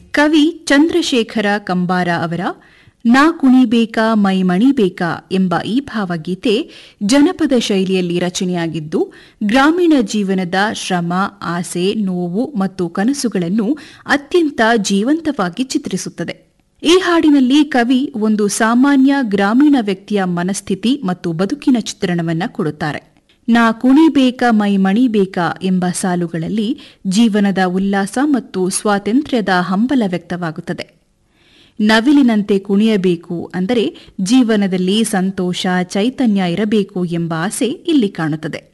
ಕವಿ ಚಂದ್ರಶೇಖರ ಕಂಬಾರ ಅವರ ನಾ ಕುಣಿಬೇಕಾ ಮೈ ಮಣಿಬೇಕಾ ಎಂಬ ಈ ಭಾವಗೀತೆ ಜನಪದ ಶೈಲಿಯಲ್ಲಿ ರಚನೆಯಾಗಿದ್ದು ಗ್ರಾಮೀಣ ಜೀವನದ ಶ್ರಮ ಆಸೆ ನೋವು ಮತ್ತು ಕನಸುಗಳನ್ನು ಅತ್ಯಂತ ಜೀವಂತವಾಗಿ ಚಿತ್ರಿಸುತ್ತದೆ ಈ ಹಾಡಿನಲ್ಲಿ ಕವಿ ಒಂದು ಸಾಮಾನ್ಯ ಗ್ರಾಮೀಣ ವ್ಯಕ್ತಿಯ ಮನಸ್ಥಿತಿ ಮತ್ತು ಬದುಕಿನ ಚಿತ್ರಣವನ್ನ ಕೊಡುತ್ತಾರೆ ನಾ ಕುಣಿಬೇಕ ಮೈ ಮಣಿಬೇಕಾ ಎಂಬ ಸಾಲುಗಳಲ್ಲಿ ಜೀವನದ ಉಲ್ಲಾಸ ಮತ್ತು ಸ್ವಾತಂತ್ರ್ಯದ ಹಂಬಲ ವ್ಯಕ್ತವಾಗುತ್ತದೆ ನವಿಲಿನಂತೆ ಕುಣಿಯಬೇಕು ಅಂದರೆ ಜೀವನದಲ್ಲಿ ಸಂತೋಷ ಚೈತನ್ಯ ಇರಬೇಕು ಎಂಬ ಆಸೆ ಇಲ್ಲಿ ಕಾಣುತ್ತದೆ